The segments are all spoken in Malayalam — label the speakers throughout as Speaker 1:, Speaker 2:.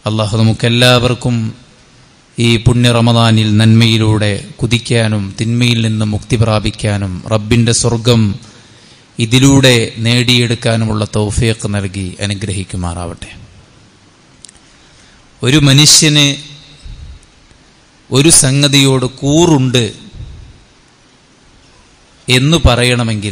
Speaker 1: അള്ളാഹു നമുക്കെല്ലാവർക്കും ഈ പുണ്യ റമദാനിൽ നന്മയിലൂടെ കുതിക്കാനും തിന്മയിൽ നിന്ന് മുക്തി പ്രാപിക്കാനും റബ്ബിന്റെ സ്വർഗം ഇതിലൂടെ നേടിയെടുക്കാനുമുള്ള തൗഫീഖ് നൽകി അനുഗ്രഹിക്കുമാറാവട്ടെ ഒരു മനുഷ്യന് ഒരു സംഗതിയോട് കൂറുണ്ട് എന്ന് പറയണമെങ്കിൽ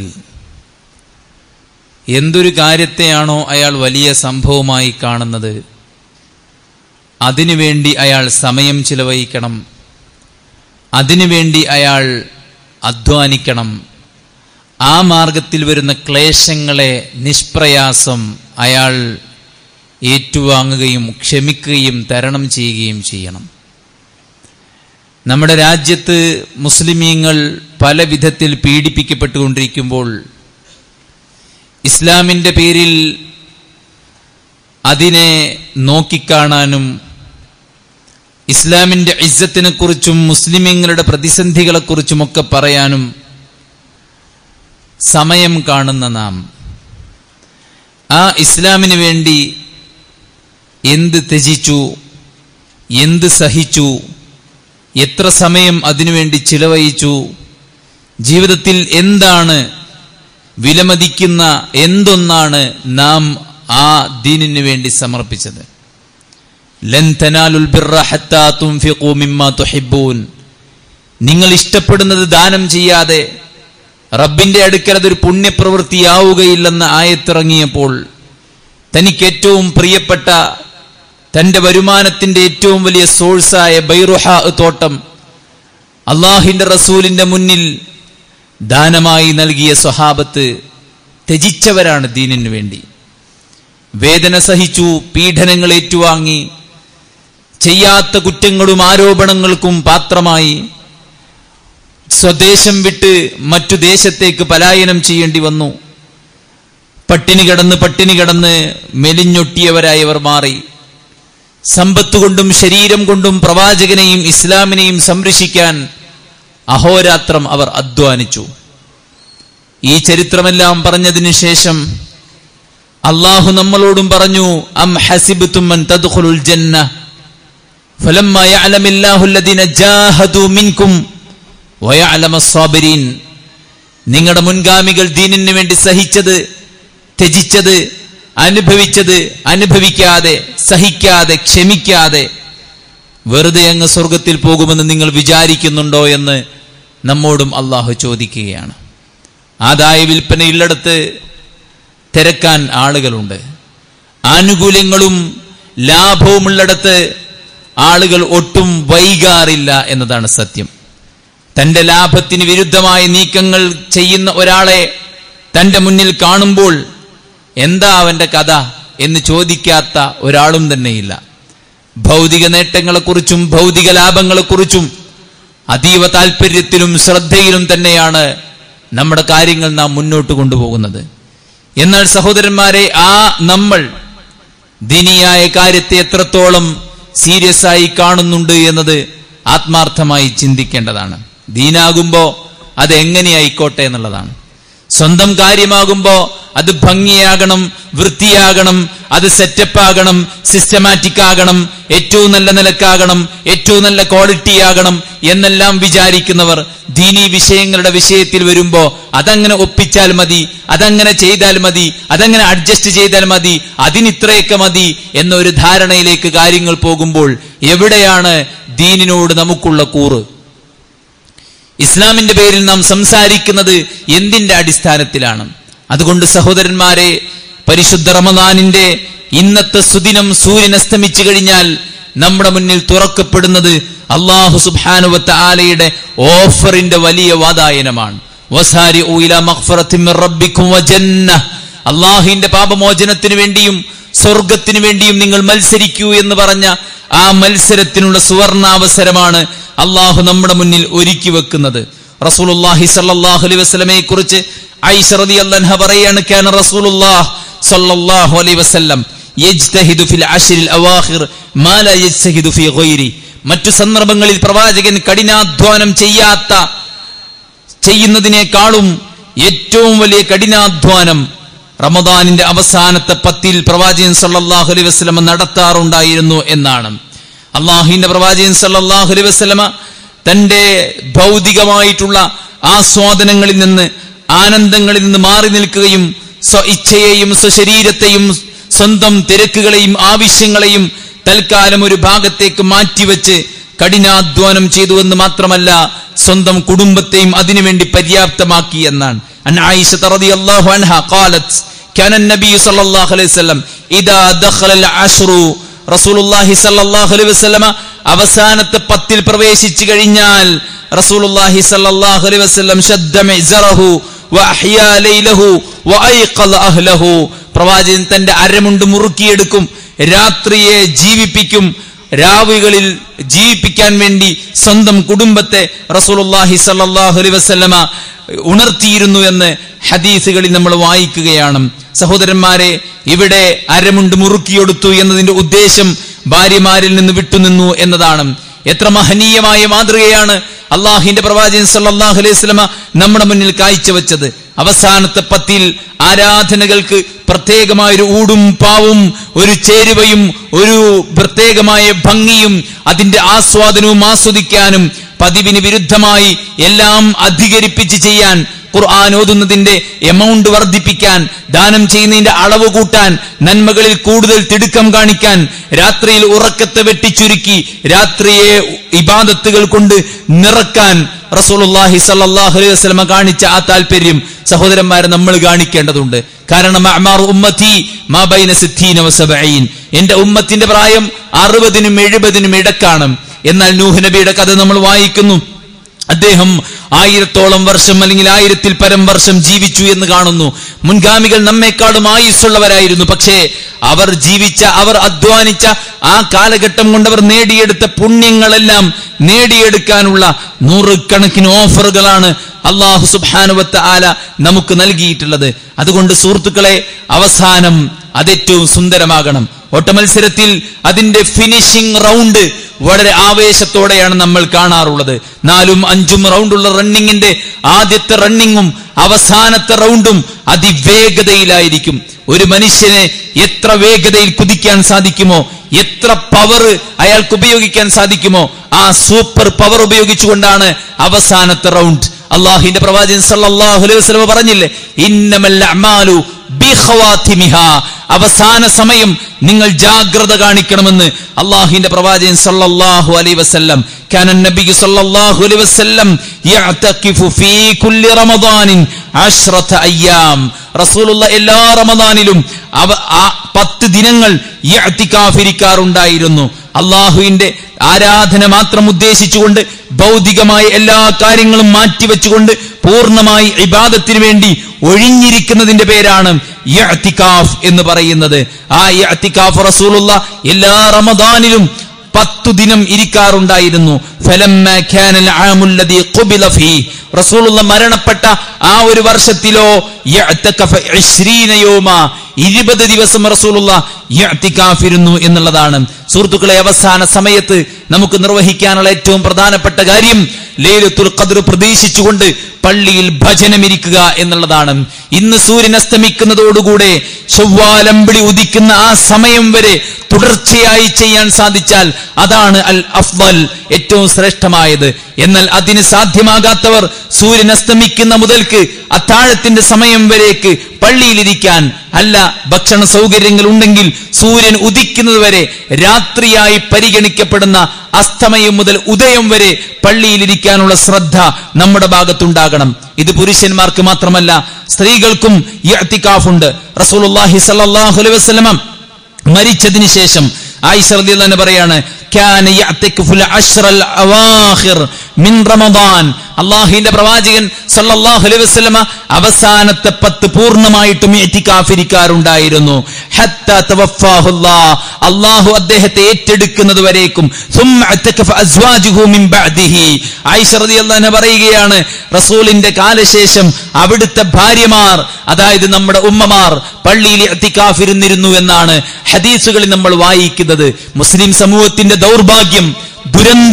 Speaker 1: എന്തൊരു കാര്യത്തെയാണോ അയാൾ വലിയ സംഭവമായി കാണുന്നത് അതിനുവേണ്ടി അയാൾ സമയം ചിലവഴിക്കണം അതിനുവേണ്ടി അയാൾ അധ്വാനിക്കണം ആ മാർഗത്തിൽ വരുന്ന ക്ലേശങ്ങളെ നിഷ്പ്രയാസം അയാൾ ഏറ്റുവാങ്ങുകയും ക്ഷമിക്കുകയും തരണം ചെയ്യുകയും ചെയ്യണം നമ്മുടെ രാജ്യത്ത് മുസ്ലിമീങ്ങൾ പല വിധത്തിൽ പീഡിപ്പിക്കപ്പെട്ടുകൊണ്ടിരിക്കുമ്പോൾ ഇസ്ലാമിന്റെ പേരിൽ അതിനെ നോക്കിക്കാണാനും ഇസ്ലാമിന്റെ ഇജ്ജത്തിനെ കുറിച്ചും മുസ്ലിമീങ്ങളുടെ പ്രതിസന്ധികളെക്കുറിച്ചുമൊക്കെ പറയാനും സമയം കാണുന്ന നാം ആ ഇസ്ലാമിന് വേണ്ടി എന്ത് ത്യജിച്ചു എന്ത് സഹിച്ചു എത്ര സമയം അതിനുവേണ്ടി ചിലവഴിച്ചു ജീവിതത്തിൽ എന്താണ് വിലമതിക്കുന്ന എന്തൊന്നാണ് നാം ആ ദീനിന് വേണ്ടി സമർപ്പിച്ചത് ലൻ തനാലുൽ ബിർറ ഹത്താ തുൻഫിഖൂ മിമ്മാ തുഹിബ്ബൂൻ നിങ്ങൾ ഇഷ്ടപ്പെടുന്നത് ദാനം ചെയ്യാതെ റബ്ബിന്റെ അടുക്കൽ അതൊരു പുണ്യപ്രവൃത്തിയാവുകയില്ലെന്ന ആയത്തിറങ്ങിയപ്പോൾ തനിക്ക് ഏറ്റവും പ്രിയപ്പെട്ട തന്റെ വരുമാനത്തിന്റെ ഏറ്റവും വലിയ സോഴ്സായ ബൈറുഹ തോട്ടം അള്ളാഹിന്റെ റസൂലിന്റെ മുന്നിൽ ദാനമായി നൽകിയ സ്വഹാബത്ത് ത്യജിച്ചവരാണ് ദീനിനു വേണ്ടി വേദന സഹിച്ചു പീഡനങ്ങൾ ഏറ്റുവാങ്ങി ചെയ്യാത്ത കുറ്റങ്ങളും ആരോപണങ്ങൾക്കും പാത്രമായി സ്വദേശം വിട്ട് മറ്റു ദേശത്തേക്ക് പലായനം ചെയ്യേണ്ടി വന്നു പട്ടിണി കിടന്ന് പട്ടിണി കിടന്ന് മെലിഞ്ഞൊട്ടിയവരായവർ മാറി സമ്പത്ത് കൊണ്ടും ശരീരം കൊണ്ടും പ്രവാചകനെയും ഇസ്ലാമിനെയും സംരക്ഷിക്കാൻ അഹോരാത്രം അവർ അധ്വാനിച്ചു ഈ ചരിത്രമെല്ലാം പറഞ്ഞതിനു ശേഷം അള്ളാഹു നമ്മളോടും പറഞ്ഞു അം ഹസിബ്തും അൻ തദ്ഖുലുൽ ജന്ന ഫലമ്മ യഅലമില്ലാഹു അല്ലദീന ജാഹദു മിൻകും വയഅലമ സ്സാബിരീൻ നിങ്ങളുടെ മുൻഗാമികൾ ദീനിന് വേണ്ടി സഹിച്ചത് ത്യജിച്ചത് അനുഭവിച്ചത് അനുഭവിക്കാതെ സഹിക്കാതെ ക്ഷമിക്കാതെ വെറുതെ അങ്ങ് സ്വർഗത്തിൽ പോകുമെന്ന് നിങ്ങൾ വിചാരിക്കുന്നുണ്ടോ എന്ന് നമ്മോടും അള്ളാഹു ചോദിക്കുകയാണ് ആദായ വിൽപ്പനയുള്ളിടത്ത് തിരക്കാൻ ആളുകളുണ്ട് ആനുകൂല്യങ്ങളും ലാഭവുമുള്ളിടത്ത് ആളുകൾ ഒട്ടും വൈകാറില്ല എന്നതാണ് സത്യം തന്റെ ലാഭത്തിന് വിരുദ്ധമായ നീക്കങ്ങൾ ചെയ്യുന്ന ഒരാളെ തന്റെ മുന്നിൽ കാണുമ്പോൾ എന്താ അവന്റെ കഥ എന്ന് ചോദിക്കാത്ത ഒരാളും തന്നെയില്ല ഭൗതിക നേട്ടങ്ങളെക്കുറിച്ചും ഭൗതിക ലാഭങ്ങളെക്കുറിച്ചും അതീവ താല്പര്യത്തിലും ശ്രദ്ധയിലും തന്നെയാണ് നമ്മുടെ കാര്യങ്ങൾ നാം മുന്നോട്ട് കൊണ്ടുപോകുന്നത് എന്നാൽ സഹോദരന്മാരെ ആ നമ്മൾ ദിനിയായ കാര്യത്തെ എത്രത്തോളം സീരിയസ് ആയി കാണുന്നുണ്ട് എന്നത് ആത്മാർത്ഥമായി ചിന്തിക്കേണ്ടതാണ് ദീനാകുമ്പോ അത് എങ്ങനെയായിക്കോട്ടെ എന്നുള്ളതാണ് സ്വന്തം കാര്യമാകുമ്പോ അത് ഭംഗിയാകണം വൃത്തിയാകണം അത് സെറ്റപ്പ് ആകണം സിസ്റ്റമാറ്റിക് ആകണം ഏറ്റവും നല്ല നിലക്കാകണം ഏറ്റവും നല്ല ക്വാളിറ്റി ആകണം എന്നെല്ലാം വിചാരിക്കുന്നവർ ദീനി വിഷയങ്ങളുടെ വിഷയത്തിൽ വരുമ്പോ അതങ്ങനെ ഒപ്പിച്ചാൽ മതി അതങ്ങനെ ചെയ്താൽ മതി അതങ്ങനെ അഡ്ജസ്റ്റ് ചെയ്താൽ മതി അതിനിത്രയൊക്കെ മതി എന്നൊരു ധാരണയിലേക്ക് കാര്യങ്ങൾ പോകുമ്പോൾ എവിടെയാണ് ദീനിനോട് നമുക്കുള്ള കൂറ് ഇസ്ലാമിന്റെ പേരിൽ നാം സംസാരിക്കുന്നത് എന്തിന്റെ അടിസ്ഥാനത്തിലാണ് അതുകൊണ്ട് സഹോദരന്മാരെ പരിശുദ്ധ റമദാനിന്റെ ഇന്നത്തെ സുദിനം സൂര്യൻ അസ്തമിച്ചു കഴിഞ്ഞാൽ നമ്മുടെ മുന്നിൽ തുറക്കപ്പെടുന്നത് അള്ളാഹു സുബാനുവത്ത ആലയുടെ ഓഫറിന്റെ വലിയ വാതായനമാണ് അള്ളാഹുവിന്റെ പാപമോചനത്തിന് വേണ്ടിയും സ്വർഗത്തിനു വേണ്ടിയും നിങ്ങൾ മത്സരിക്കൂ എന്ന് പറഞ്ഞ ആ മത്സരത്തിനുള്ള സുവർണാവസരമാണ് അള്ളാഹു നമ്മുടെ മുന്നിൽ ഒരുക്കി വെക്കുന്നത് റസൂലുള്ളാഹി സല്ലല്ലാഹു അലൈഹി വസല്ലമയെ കുറിച്ച് ഐഷ റളിയല്ലാഹു അൻഹ പറയാണ് കാന റസൂലുള്ളാഹ് സല്ലല്ലാഹു അലൈഹി വസല്ലം യജ്തഹിദു ഫിൽ അശ്രിൽ അവാഖിർ മാ ലാ യജ്തഹിദു ഫീ ഗൈരി മറ്റു സന്ദർഭങ്ങളിൽ പ്രവാചകൻ കഠിനാധ്വാനം ചെയ്യാത്ത ചെയ്യുന്നതിനേക്കാളും ഏറ്റവും വലിയ കഠിനാധ്വാനം റമദാനിന്റെ അവസാനത്തെ പത്തിൽ പ്രവാചകൻ സല്ലല്ലാഹു അലൈഹി വസല്ലമ നടത്താറുണ്ടായിരുന്നു എന്നാണ് അള്ളാഹുവിന്റെ പ്രവാചകൻ സല്ലല്ലാഹു അലൈഹി വസല്ലമ തന്റെ ഭൗതികമായിട്ടുള്ള ആസ്വാദനങ്ങളിൽ നിന്ന് ആനന്ദങ്ങളിൽ നിന്ന് മാറി നിൽക്കുകയും സ്വ ഇച്ഛയെയും സ്വശരീരത്തെയും സ്വന്തം തിരക്കുകളെയും ആവശ്യങ്ങളെയും തൽക്കാലം ഒരു ഭാഗത്തേക്ക് മാറ്റിവെച്ച് കഠിനാധ്വാനം ചെയ്തു എന്ന് മാത്രമല്ല സ്വന്തം കുടുംബത്തെയും അതിനുവേണ്ടി പര്യാപ്തമാക്കി എന്നാണ് അൻ ആയിഷ റളിയല്ലാഹു അൻഹ ഖാലത്ത് كان النبي صلى الله عليه وسلم إذا دخل العشر رسول الله صلى الله عليه وسلم അവസാനത്തെ പത്തിൽ പ്രവേശിച്ചു കഴിഞ്ഞാൽ റസൂലുള്ളാഹി സല്ലല്ലാഹു അലൈഹി വസല്ലം ശദ്ദ മിഅ്സറഹു വഅഹ്യാ ലൈലഹു വഅയ്ഖള അഹ്ലഹു പ്രവാചകൻ തന്റെ അരമുണ്ട് മുറുക്കിയെടുക്കും രാത്രിയെ ജീവിപ്പിക്കും രാവുകളിൽ ജീവിപ്പിക്കാൻ വേണ്ടി സ്വന്തം കുടുംബത്തെ റസൂലുള്ളാഹി സല്ലല്ലാഹു അലൈഹി വസല്ലമ ഉണർത്തിയിരുന്നു എന്ന് ഹദീസുകളിൽ നമ്മൾ വായിക്കുകയാണ് സഹോദരന്മാരെ ഇവിടെ അരമുണ്ട് മുറുക്കിയെടുത്തു എന്നതിന്റെ ഉദ്ദേശം ഭാര്യമാരിൽ നിന്ന് വിട്ടുനിന്നു എന്നതാണ് എത്ര മഹനീയമായ മാതൃകയാണ് അള്ളാഹിന്റെ പ്രവാചകൻ സല്ലല്ലാഹു അലൈഹി വസല്ലമ നമ്മുടെ മുന്നിൽ കാഴ്ചവെച്ചത് അവസാനത്തെ പത്തിൽ ആരാധനകൾക്ക് പ്രത്യേകമായ ഒരു ഊടും പാവും ഒരു ചേരുവയും ഒരു പ്രത്യേകമായ ഭംഗിയും അതിന്റെ ആസ്വാദനവും ആസ്വദിക്കാനും പതിവിന് വിരുദ്ധമായി എല്ലാം അധികരിപ്പിച്ച് ചെയ്യാൻ ഖുർആൻ ഓതുന്നതിന്റെ എമൗണ്ട് വർദ്ധിപ്പിക്കാൻ ദാനം ചെയ്യുന്നതിന്റെ അളവ് കൂട്ടാൻ നന്മകളിൽ കൂടുതൽ തിടുക്കം കാണിക്കാൻ രാത്രിയിൽ ഉറക്കത്തെ വെട്ടിച്ചുരുക്കി രാത്രിയെ ഇബാദത്തുകൾ കൊണ്ട് നിറക്കാൻ റസൂലുള്ളാഹി സല്ലല്ലാഹു അലൈഹി വസല്ലമ കാണിച്ച ആ താല്പര്യം സഹോദരന്മാരെ നമ്മൾ കാണിക്കേണ്ടതുണ്ട് കാരണം അഅ്മാറു ഉമ്മത്തി മാ ബൈന സിദ്ധീന വസബഈൻ എന്റെ ഉമ്മത്തിന്റെ പ്രായം അറുപതിനും എഴുപതിനും ഇടക്കാണ് എന്നാൽ നൂഹ് നബിയുടെ കഥ നമ്മൾ വായിക്കുന്നു അദ്ദേഹം ആയിരത്തോളം വർഷം അല്ലെങ്കിൽ ആയിരത്തിൽ പരം വർഷം ജീവിച്ചു എന്ന് കാണുന്നു മുൻഗാമികൾ നമ്മെക്കാളും ആയുസ്സുള്ളവരായിരുന്നു പക്ഷേ അവർ ജീവിച്ച അവർ അധ്വാനിച്ച ആ കാലഘട്ടം കൊണ്ട് അവർ നേടിയെടുത്ത പുണ്യങ്ങളെല്ലാം നേടിയെടുക്കാനുള്ള നൂറുകണക്കിന് ഓഫറുകളാണ് അള്ളാഹു സുബാനുവത്ത ആല നമുക്ക് നൽകിയിട്ടുള്ളത് അതുകൊണ്ട് സുഹൃത്തുക്കളെ അവസാനം അതേറ്റവും സുന്ദരമാകണം ഓട്ടമത്സരത്തിൽ അതിന്റെ ഫിനിഷിംഗ് റൗണ്ട് വളരെ ആവേശത്തോടെയാണ് നമ്മൾ കാണാറുള്ളത് നാലും അഞ്ചും റൗണ്ടുള്ള റണ്ണിങ്ങിന്റെ ആദ്യത്തെ റണ്ണിങ്ങും അവസാനത്തെ റൗണ്ടും അതിവേഗതയിലായിരിക്കും ഒരു മനുഷ്യനെ എത്ര വേഗതയിൽ കുതിക്കാൻ സാധിക്കുമോ എത്ര പവർ അയാൾക്ക് ഉപയോഗിക്കാൻ സാധിക്കുമോ ആ സൂപ്പർ പവർ ഉപയോഗിച്ചുകൊണ്ടാണ് അവസാനത്തെ റൗണ്ട് അള്ളാഹിന്റെ പ്രവാചകൻ സല്ലല്ലാഹു അലൈഹി വസല്ലം പറഞ്ഞില്ലേ ഇന്നമൽ അഅ്മാലു ബിഖവാതിമിഹ അവസാന സമയം നിങ്ങൾ ജാഗ്രത കാണിക്കണമെന്ന് അള്ളാഹിന്റെ പ്രവാചകൻ സല്ലല്ലാഹു അലൈഹി വസല്ലം كان النبي صلى الله عليه وسلم يعتكف في كل رمضان عشرة أيام رسول الله എല്ലാ റമദാനിലും അവ ആ പത്ത് ദിനങ്ങൾ ഇഅ്തികാഫിരിക്കാറുണ്ടായിരുന്നു അള്ളാഹുവിന്റെ ആരാധന മാത്രം ഉദ്ദേശിച്ചുകൊണ്ട് ഭൗതികമായ എല്ലാ കാര്യങ്ങളും മാറ്റിവെച്ചുകൊണ്ട് പൂർണ്ണമായി ഇബാദത്തിന് വേണ്ടി ഒഴിഞ്ഞിരിക്കുന്നതിന്റെ പേരാണ് ഇഅ്തികാഫ് എന്ന് പറയുന്നത് ആ ഇഅ്തികാഫ് റസൂലുള്ള എല്ലാ റമദാനിലും പത്തു ദിനം ഇരിക്കാറുണ്ടായിരുന്നു ഫലമ്മ കാനൽ ആമുല്ലദീ ഖുബില ഫീ റസൂലുള്ള മരണപ്പെട്ട ആ ഒരു വർഷത്തിലോ യഅ്തകഫ 20 യൗമ 20 ദിവസം റസൂലുള്ള യഅ്തികാഫിരുന്നു എന്നുള്ളതാണ് സുഹൃത്തുക്കളെ അവസാന സമയത്ത് നമുക്ക് നിർവഹിക്കാനുള്ള ഏറ്റവും പ്രധാനപ്പെട്ട കാര്യം ലൈലത്തുൽ ഖദ്ർ പ്രതീക്ഷിച്ചുകൊണ്ട് പള്ളിയിൽ ഭജനമിരിക്കുക എന്നുള്ളതാണ് ഇന്ന് സൂര്യൻ അസ്തമിക്കുന്നതോടുകൂടെ ചൊവ്വാലമ്പിളി ഉദിക്കുന്ന ആ സമയം വരെ തുടർച്ചയായി ചെയ്യാൻ സാധിച്ചാൽ അതാണ് അൽ അഫ്വൽ ഏറ്റവും ശ്രേഷ്ഠമായത് എന്നാൽ അതിന് സാധ്യമാകാത്തവർ സൂര്യൻ അസ്തമിക്കുന്ന മുതൽക്ക് അത്താഴത്തിന്റെ സമയം വരേക്ക് പള്ളിയിലിരിക്കാൻ അല്ല ഭക്ഷണ സൗകര്യങ്ങൾ ഉണ്ടെങ്കിൽ സൂര്യൻ ഉദിക്കുന്നത് വരെ രാത്രിയായി പരിഗണിക്കപ്പെടുന്ന അസ്തമയം മുതൽ ഉദയം വരെ പള്ളിയിലിരിക്കാനുള്ള ശ്രദ്ധ നമ്മുടെ ഭാഗത്തുണ്ടാകണം ഇത് പുരുഷന്മാർക്ക് മാത്രമല്ല സ്ത്രീകൾക്കും ഉണ്ട് റസൂലുള്ളാഹി സ്വല്ലല്ലാഹു അലൈഹി വസല്ലം മരിച്ചതിന് ശേഷം ആയിഷ റളിയല്ലാഹു അൻഹ പറയാണ് കാന യഅ്തിഖുൽ അശ്റൽ അവാഖിർ മിൻ റമദാൻ അള്ളാഹുവിന്റെ പ്രവാചകൻ സല്ലല്ലാഹു അലൈഹി വസല്ലമ അവസാനത്തെ പത്ത് പൂർണ്ണമായിട്ടും ഇറ്റിക്കാഫിരിക്കാറുണ്ടായിരുന്നു ഹത്താ തവഫാഹു അല്ലാഹ് അള്ളാഹു അദ്ദേഹത്തെ ഏറ്റെടുക്കുന്നത് വരേക്കും സുമ്മ അത്തകഫ അസ്വാജുഹു മിൻ ബഅദിഹി ആയിഷ റളിയല്ലാഹു അൻഹ പറയുകയാണ് റസൂലിന്റെ കാലശേഷം അവിടുത്തെ ഭാര്യമാർ അതായത് നമ്മുടെ ഉമ്മമാർ പള്ളിയിൽ ഇത്തിക്കാഫിരുന്നിരുന്നു എന്നാണ് ഹദീസുകളിൽ നമ്മൾ വായിക്കുന്നത് മുസ്ലിം സമൂഹത്തിന്റെ ദൗർഭാഗ്യം ദുരന്തം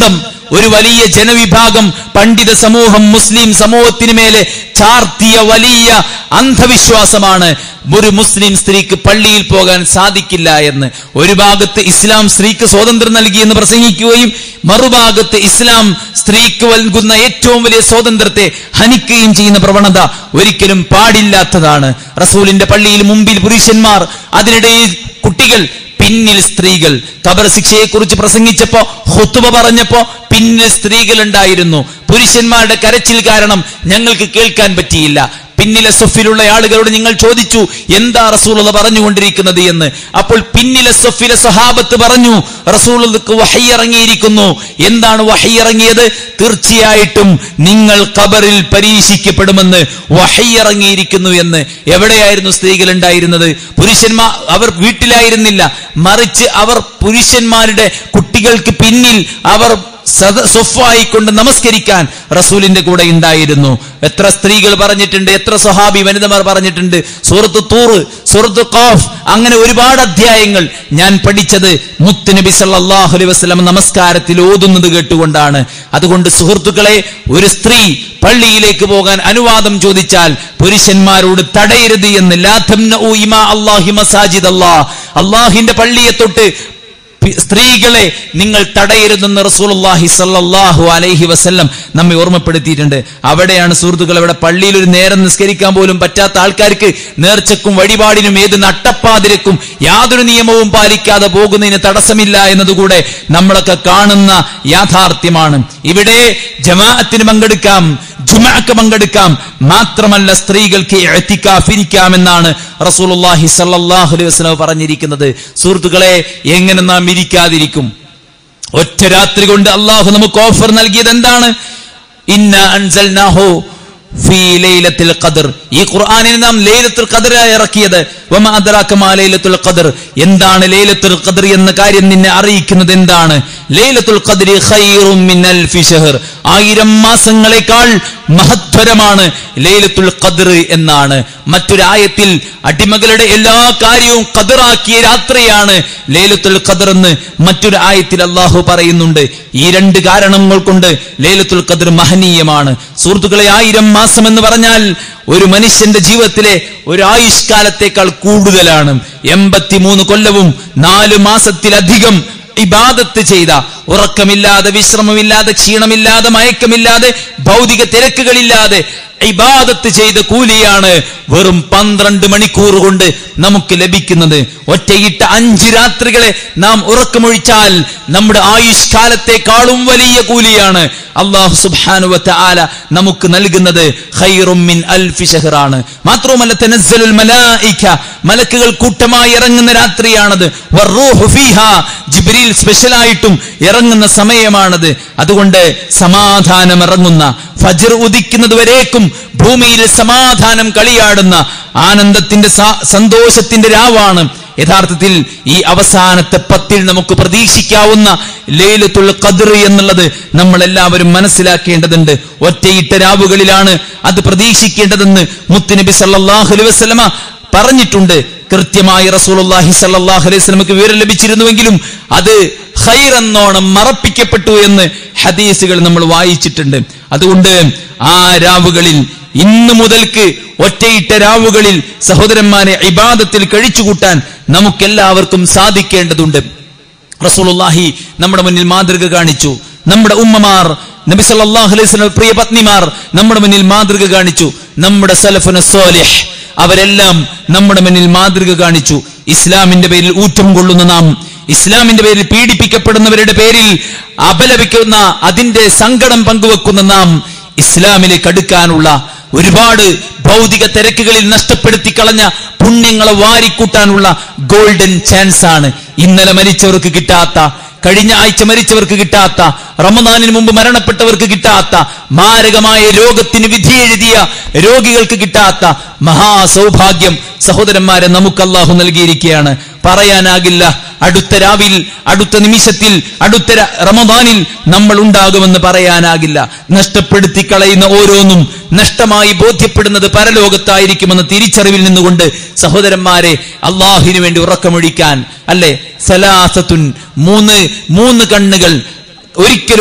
Speaker 1: ഒരു വലിയ ജനവിഭാഗം പണ്ഡിത സമൂഹം മുസ്ലിം സമൂഹത്തിന് മേലെ ചാർത്തിയ വലിയ അന്ധവിശ്വാസമാണ് ഒരു മുസ്ലിം സ്ത്രീക്ക് പള്ളിയിൽ പോകാൻ സാധിക്കില്ല എന്ന് ഒരു ഭാഗത്ത് ഇസ്ലാം സ്ത്രീക്ക് സ്വാതന്ത്ര്യം നൽകിയെന്ന് പ്രസംഗിക്കുകയും മറുഭാഗത്ത് ഇസ്ലാം സ്ത്രീക്ക് നൽകുന്ന ഏറ്റവും വലിയ സ്വാതന്ത്ര്യത്തെ ഹനിക്കുകയും ചെയ്യുന്ന പ്രവണത ഒരിക്കലും പാടില്ലാത്തതാണ് റസൂലിന്റെ പള്ളിയിൽ മുമ്പിൽ പുരുഷന്മാർ അതിനിടയിൽ കുട്ടികൾ പിന്നിൽ സ്ത്രീകൾ കബർ ശിക്ഷയെ കുറിച്ച് പ്രസംഗിച്ചപ്പോ ഹുത്തുബ പറഞ്ഞപ്പോ പിന്നിൽ സ്ത്രീകൾ ഉണ്ടായിരുന്നു പുരുഷന്മാരുടെ കരച്ചിൽ കാരണം ഞങ്ങൾക്ക് കേൾക്കാൻ പറ്റിയില്ല പിന്നിലെ സൊഫിലുള്ള ആളുകളോട് നിങ്ങൾ ചോദിച്ചു എന്താ റസൂലത പറഞ്ഞുകൊണ്ടിരിക്കുന്നത് എന്ന് അപ്പോൾ പിന്നിലെ സൊഫിലെ സഹാബത്ത് പറഞ്ഞു റസൂലക്ക് വഹയിറങ്ങിയിരിക്കുന്നു എന്താണ് വഹയിറങ്ങിയത് തീർച്ചയായിട്ടും നിങ്ങൾ ഖബറിൽ പരീക്ഷിക്കപ്പെടുമെന്ന് വഹയിറങ്ങിയിരിക്കുന്നു എന്ന് എവിടെയായിരുന്നു സ്ത്രീകൾ ഉണ്ടായിരുന്നത് പുരുഷന്മാർ അവർ വീട്ടിലായിരുന്നില്ല മറിച്ച് അവർ പുരുഷന്മാരുടെ കുട്ടികൾക്ക് പിന്നിൽ അവർ സദ സ്വഫായിക്കൊണ്ട് നമസ്കരിക്കാൻ റസൂലിന്റെ കൂടെ ഉണ്ടായിരുന്നു എത്ര സ്ത്രീകൾ പറഞ്ഞിട്ടുണ്ട് എത്ര സ്വഹാബി വനിതമാർ പറഞ്ഞിട്ടുണ്ട് സൂറത്ത് തൂറ് സൂറത്ത് ഖാഫ് അങ്ങനെ ഒരുപാട് അധ്യായങ്ങൾ ഞാൻ പഠിച്ചത് മുത്തുനബി സല്ലല്ലാഹു അലൈഹി വസല്ലം നമസ്കാരത്തിൽ ഓതുന്നത് കേട്ടുകൊണ്ടാണ് അതുകൊണ്ട് സുഹൃത്തുക്കളെ ഒരു സ്ത്രീ പള്ളിയിലേക്ക് പോകാൻ അനുവാദം ചോദിച്ചാൽ പുരുഷന്മാരോട് തടയരുത് എന്ന് ലാ തംനഉ ഇമാ അല്ലാഹി മസാജിദ് അല്ലാഹ് അള്ളാഹിന്റെ പള്ളിയെ തൊട്ട് പി- സ്ത്രീകളെ നിങ്ങൾ തടയരുതെന്ന് റസൂലുള്ളാഹി സല്ലല്ലാഹു അലൈഹി വസല്ലം നമ്മെ ഓർമ്മപ്പെടുത്തിയിട്ടുണ്ട് അവിടെയാണ് സുഹൃത്തുക്കൾ അവിടെ പള്ളിയിൽ ഒരു നേരം നിസ്കരിക്കാൻ പോലും പറ്റാത്ത ആൾക്കാർക്ക് നേർച്ചക്കും വഴിപാടിനും ഏത് നട്ടപ്പാതിരക്കും യാതൊരു നിയമവും പാലിക്കാതെ പോകുന്നതിന് തടസ്സമില്ല എന്നതുകൂടെ നമ്മളൊക്കെ കാണുന്ന യാഥാർത്ഥ്യമാണ് ഇവിടെ ജമാഅത്തിന് പങ്കെടുക്കാം ജുമാക്ക് പങ്കെടുക്കാം മാത്രമല്ല സ്ത്രീകൾക്ക് ഇഅ്തികാഫ് ഇരിക്കാമെന്നാണ് റസൂലുള്ളാഹി സല്ലല്ലാഹു അലൈഹി വസല്ലം പറഞ്ഞിരിക്കുന്നത് സുഹൃത്തുക്കളെ എങ്ങനെ നാം ഇരിക്കാതിരിക്കും ഒറ്റ രാത്രി കൊണ്ട് അള്ളാഹു നമുക്ക് ഓഫർ നൽകിയത് എന്താണ് ഇന്ന അൻസൽനാഹു ഫീ ലൈലത്തിൽ ഖദർ ഈ ഖുർആനിനെ നാം ലൈലത്തുൽ ഖദറായി ഇറക്കിയത് വമാ അദ്റാക മാ ലൈലത്തുൽ ഖദർ എന്താണ് ലൈലത്തുൽ ഖദർ എന്ന കാര്യം നിന്നെ അറിയിക്കുന്നത് എന്താണ് ലൈലത്തുൽ ഖദരി ഖൈറും മിൻ അൽഫി ഷഹർ ആയിരം മാസങ്ങളെക്കാൾ മഹത്വരമാണ് ലൈലത്തുൽ ഖദർ എന്നാണ് മറ്റൊരായത്തിൽ അടിമകളുടെ എല്ലാ കാര്യവും ഖദറാക്കിയ രാത്രിയാണ് ലൈലത്തുൽ ഖദർ എന്ന് മറ്റൊരു ആയത്തിൽ അള്ളാഹു പറയുന്നുണ്ട് ഈ രണ്ട് കാരണങ്ങൾ കൊണ്ട് ലൈലത്തുൽ ഖദർ മഹനീയമാണ് സുഹൃത്തുക്കളെ ആയിരം മാസം എന്ന് പറഞ്ഞാൽ ഒരു മനുഷ്യന്റെ ജീവിതത്തിലെ ഒരു ആയുഷ്കാലത്തേക്കാൾ കൂടുതലാണ് എൺപത്തിമൂന്ന് കൊല്ലവും നാല് മാസത്തിലധികം ഇബാദത്ത് ചെയ്ത ഉറക്കമില്ലാതെ വിശ്രമമില്ലാതെ ക്ഷീണമില്ലാതെ മയക്കമില്ലാതെ ഭൗതിക തിരക്കുകളില്ലാതെ ഇബാദത്ത് ചെയ്ത കൂലിയാണ് വെറും പന്ത്രണ്ട് മണിക്കൂർ കൊണ്ട് നമുക്ക് ലഭിക്കുന്നത് ഒറ്റയിട്ട അഞ്ച് രാത്രികളെ നാം ഉറക്കമൊഴിച്ചാൽ നമ്മുടെ ആയുഷ്കാലത്തെക്കാളും വലിയ കൂലിയാണ് അള്ളാഹു സുബ്ഹാനുവത്ത ആല നമുക്ക് നൽകുന്നത് ഖൈറും മിൻ അൽഫി ഷഹറാണ് മാത്രവുമല്ല തനസ്സലുൽ മലായിക മലക്കുകൾ കൂട്ടമായി ഇറങ്ങുന്ന രാത്രിയാണത് വറൂഹു ഫീഹാ ജിബ്രീൽ സ്പെഷ്യലായിട്ടും ഇറങ്ങുന്ന സമയമാണത് അതുകൊണ്ട് സമാധാനം ഇറങ്ങുന്ന ഫജർ ഉദിക്കുന്നത് വരേക്കും ഭൂമിയിൽ സമാധാനം കളിയാടുന്ന ആനന്ദത്തിന്റെ സ- സന്തോഷത്തിന്റെ രാവാണ് യഥാർത്ഥത്തിൽ ഈ അവസാനത്തെ പത്തിൽ നമുക്ക് പ്രതീക്ഷിക്കാവുന്ന ലൈലത്തുൽ ഖദ്ർ എന്നുള്ളത് നമ്മൾ എല്ലാവരും മനസ്സിലാക്കേണ്ടതുണ്ട് ഒറ്റയിട്ട രാവുകളിലാണ് അത് പ്രതീക്ഷിക്കേണ്ടതെന്ന് മുത്തുനബി സല്ലല്ലാഹു അലൈഹി വസല്ലമ പറഞ്ഞിട്ടുണ്ട് കൃത്യമായി റസൂലുള്ളാഹി സല്ലല്ലാഹു അലൈഹി വസല്ലമക്ക് വിവരം ലഭിച്ചിരുന്നുവെങ്കിലും അത് ഖൈറെന്നോണം മറപ്പിക്കപ്പെട്ടു എന്ന് ഹദീസുകൾ നമ്മൾ വായിച്ചിട്ടുണ്ട് അതുകൊണ്ട് ആ രാവുകളിൽ ഇന്ന് മുതൽക്ക് ഒറ്റയിട്ട രാവുകളിൽ സഹോദരന്മാരെ ഇബാദത്തിൽ കഴിച്ചുകൂട്ടാൻ നമുക്കെല്ലാവർക്കും സാധിക്കേണ്ടതുണ്ട് റസൂലുള്ളാഹി നമ്മുടെ മുന്നിൽ മാതൃക കാണിച്ചു നമ്മുടെ ഉമ്മമാർ നബി സല്ലല്ലാഹു അലൈഹി വസല്ലം പ്രിയ പത്നിമാർ നമ്മുടെ മുന്നിൽ മാതൃക കാണിച്ചു നമ്മുടെ സലഫുന സ്വാലിഹ് അവരെല്ലാം നമ്മുടെ മുന്നിൽ മാതൃക കാണിച്ചു ഇസ്ലാമിന്റെ പേരിൽ ഊറ്റം കൊള്ളുന്ന നാം ഇസ്ലാമിന്റെ പേരിൽ പീഡിപ്പിക്കപ്പെടുന്നവരുടെ പേരിൽ അപലപിക്കുന്ന അതിന്റെ സങ്കടം പങ്കുവെക്കുന്ന നാം ഇസ്ലാമിലേക്ക് അടുക്കാനുള്ള ഒരുപാട് ഭൗതിക തിരക്കുകളിൽ നഷ്ടപ്പെടുത്തി കളഞ്ഞ പുണ്യങ്ങളെ വാരിക്കൂട്ടാനുള്ള ഗോൾഡൻ ചാൻസ് ആണ് ഇന്നലെ മരിച്ചവർക്ക് കിട്ടാത്ത കഴിഞ്ഞ ആഴ്ച മരിച്ചവർക്ക് കിട്ടാത്ത റമദാനിന് മുമ്പ് മരണപ്പെട്ടവർക്ക് കിട്ടാത്ത മാരകമായ രോഗത്തിന് വിധി എഴുതിയ രോഗികൾക്ക് കിട്ടാത്ത മഹാസൗഭാഗ്യം സഹോദരന്മാരെ നമുക്ക് അള്ളാഹു നൽകിയിരിക്കുകയാണ് പറയാനാകില്ല അടുത്ത രാവിൽ അടുത്ത നിമിഷത്തിൽ അടുത്ത ര- റമദാനിൽ നമ്മൾ ഉണ്ടാകുമെന്ന് പറയാനാകില്ല നഷ്ടപ്പെടുത്തി കളയുന്ന ഓരോന്നും നഷ്ടമായി ബോധ്യപ്പെടുന്നത് പരലോകത്തായിരിക്കുമെന്ന തിരിച്ചറിവിൽ നിന്നുകൊണ്ട് സഹോദരന്മാരെ അള്ളാഹിനു വേണ്ടി ഉറക്കമൊഴിക്കാൻ അല്ലെ സലാസത്തുൻ മൂന്ന് മൂന്ന് കണ്ണുകൾ ഒരിക്കലും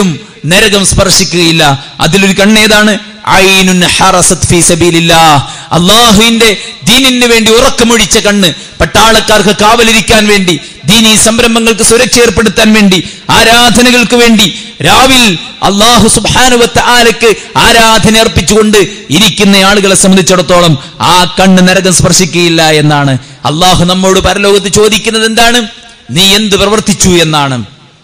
Speaker 1: നരകം സ്പർശിക്കുകയില്ല അതിലൊരു കണ്ണേതാണ് ഐനുൻ ഹറസത് ഫീ സബീലില്ലാഹ് അള്ളാഹുവിന്റെ ദീനിന് വേണ്ടി ഉറക്കമൊഴിച്ച കണ്ണ് പട്ടാളക്കാർക്ക് കാവലിരിക്കാൻ വേണ്ടി ദീനീ സംരംഭങ്ങൾക്ക് സുരക്ഷ ഏർപ്പെടുത്താൻ വേണ്ടി ആരാധനകൾക്ക് വേണ്ടി രാവിൽ അള്ളാഹു സുബാനുവത്ത് ആലക്ക് ആരാധന അർപ്പിച്ചുകൊണ്ട് ഇരിക്കുന്ന ആളുകളെ സംബന്ധിച്ചിടത്തോളം ആ കണ്ണ് നരകം സ്പർശിക്കുകയില്ല എന്നാണ് അള്ളാഹു നമ്മോട് പരലോകത്ത് ചോദിക്കുന്നത് എന്താണ് നീ എന്ത് പ്രവർത്തിച്ചു എന്നാണ്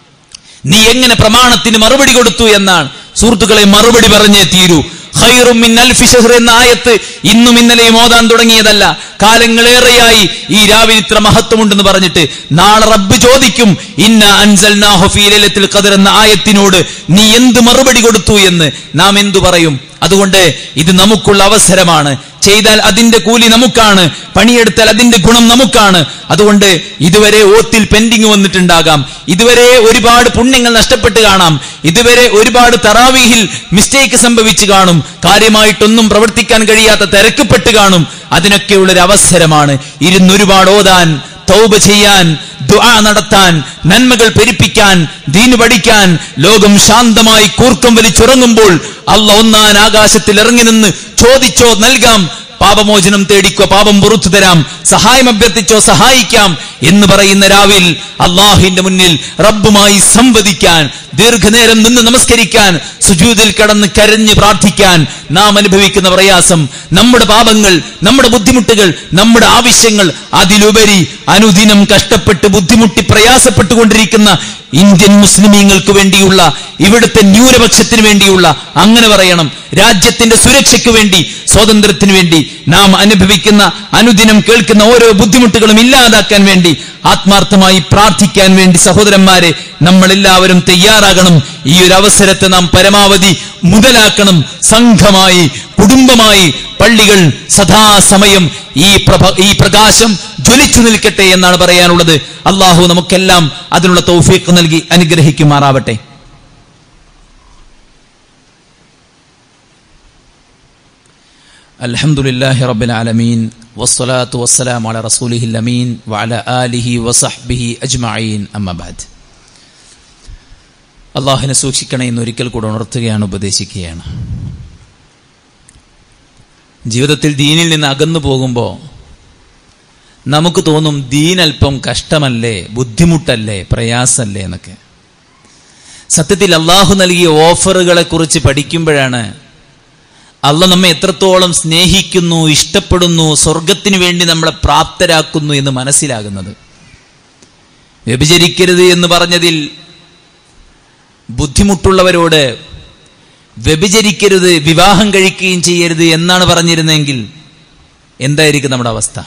Speaker 1: നീ എങ്ങനെ പ്രമാണത്തിന് മറുപടി കൊടുത്തു എന്നാണ് സുഹൃത്തുക്കളെ മറുപടി പറഞ്ഞേ തീരൂ ഖൈറും മിൻ അൽഫി ഷഹ്ർ എന്ന ആയത്ത് ഇന്നും ഇന്നലെയും ഓതാൻ തുടങ്ങിയതല്ല കാലങ്ങളേറെയായി ഈ രാവിലെ ഇത്ര മഹത്വമുണ്ടെന്ന് പറഞ്ഞിട്ട് നാളെ റബ്ബ് ചോദിക്കും ഇന്ന അൻസൽനാഹു ഫീ ലൈലത്തുൽ ഖദർ എന്ന ആയത്തിനോട് നീ എന്ത് മറുപടി കൊടുത്തു എന്ന് നാം എന്തു പറയും അതുകൊണ്ട് ഇത് നമുക്കുള്ള അവസരമാണ് ചെയ്താൽ അതിന്റെ കൂലി നമുക്കാണ് പണിയെടുത്താൽ അതിന്റെ ഗുണം നമുക്കാണ് അതുകൊണ്ട് ഇതുവരെ ഓത്തിൽ പെൻഡിങ് വന്നിട്ടുണ്ടാകാം ഇതുവരെ ഒരുപാട് പുണ്യങ്ങൾ നഷ്ടപ്പെട്ട് കാണാം ഇതുവരെ ഒരുപാട് തറാവീഹിൽ മിസ്റ്റേക്ക് സംഭവിച്ചു കാണും കാര്യമായിട്ടൊന്നും പ്രവർത്തിക്കാൻ കഴിയാത്ത തിരക്കപ്പെട്ട് കാണും അതിനൊക്കെയുള്ള ഒരു അവസരമാണ് ഇരുന്നൊരുപാട് ഓതാൻ തൗബ ചെയ്യാൻ ദുആ നടത്താൻ നന്മകൾ പെരുപ്പിക്കാൻ ദീന് പഠിക്കാൻ ലോകം ശാന്തമായി കൂർക്കം വലിച്ചുറങ്ങുമ്പോൾ അല്ല ഒന്നാൻ ആകാശത്തിൽ ഇറങ്ങി നിന്ന് ചോദിച്ചോ നൽകാം പാപമോചനം തേടിക്കോ പാപം പുറത്തു തരാം സഹായം അഭ്യർത്ഥിച്ചോ സഹായിക്കാം എന്ന് പറയുന്ന രാവിൽ അള്ളാഹുവിന്റെ മുന്നിൽ റബ്ബുമായി സംവദിക്കാൻ ദീർഘനേരം നിന്ന് നമസ്കരിക്കാൻ സുജൂതിൽ കടന്ന് കരഞ്ഞ് പ്രാർത്ഥിക്കാൻ നാം അനുഭവിക്കുന്ന പ്രയാസം നമ്മുടെ പാപങ്ങൾ നമ്മുടെ ബുദ്ധിമുട്ടുകൾ നമ്മുടെ ആവശ്യങ്ങൾ അതിലുപരി അനുദിനം കഷ്ടപ്പെട്ട് ബുദ്ധിമുട്ടി പ്രയാസപ്പെട്ടുകൊണ്ടിരിക്കുന്ന ഇന്ത്യൻ മുസ്ലിമീങ്ങൾക്ക് വേണ്ടിയുള്ള ഇവിടുത്തെ ന്യൂനപക്ഷത്തിന് വേണ്ടിയുള്ള അങ്ങനെ പറയണം രാജ്യത്തിന്റെ സുരക്ഷയ്ക്ക് വേണ്ടി സ്വാതന്ത്ര്യത്തിന് വേണ്ടി നാം അനുഭവിക്കുന്ന അനുദിനം കേൾക്കുന്ന ഓരോ ബുദ്ധിമുട്ടുകളും ഇല്ലാതാക്കാൻ വേണ്ടി ആത്മാർത്ഥമായി പ്രാർത്ഥിക്കാൻ വേണ്ടി സഹോദരന്മാരെ നമ്മൾ എല്ലാവരും തയ്യാറാകണം ഈ ഒരു അവസരത്തെ നാം പരമാവധി മുതലാക്കണം സംഘമായി കുടുംബമായി പള്ളികൾ സദാസമയം ഈ പ്രഭ ഈ പ്രകാശം ജ്വലിച്ചു നിൽക്കട്ടെ എന്നാണ് പറയാനുള്ളത് അള്ളാഹു നമുക്കെല്ലാം അതിനുള്ള തൗഫീഖ് നൽകി അനുഗ്രഹിക്കുമാറാവട്ടെ الحمد لله رب العالمين والصلاة والسلام على رسوله الأمين وعلى آله وصحبه أجمعين أما بعد അള്ളാഹിനെ സൂക്ഷിക്കണേ എന്ന് ഒരിക്കൽ കൂടെ ഉണർത്തുകയാണ് ഉപദേശിക്കുകയാണ് ജീവിതത്തിൽ ദീനിൽ നിന്ന് അകന്നു പോകുമ്പോൾ നമുക്ക് തോന്നും ദീൻ അല്പം കഷ്ടമല്ലേ ബുദ്ധിമുട്ടല്ലേ പ്രയാസല്ലേ എന്നൊക്കെ സത്യത്തിൽ അള്ളാഹു നൽകിയ ഓഫറുകളെ കുറിച്ച് പഠിക്കുമ്പോഴാണ് അല്ല നമ്മെ എത്രത്തോളം സ്നേഹിക്കുന്നു ഇഷ്ടപ്പെടുന്നു സ്വർഗത്തിന് വേണ്ടി നമ്മളെ പ്രാപ്തരാക്കുന്നു എന്ന് മനസ്സിലാകുന്നത് വ്യഭിചരിക്കരുത് എന്ന് പറഞ്ഞതിൽ ബുദ്ധിമുട്ടുള്ളവരോട് വ്യഭിചരിക്കരുത് വിവാഹം കഴിക്കുകയും ചെയ്യരുത് എന്നാണ് പറഞ്ഞിരുന്നെങ്കിൽ എന്തായിരിക്കും നമ്മുടെ അവസ്ഥ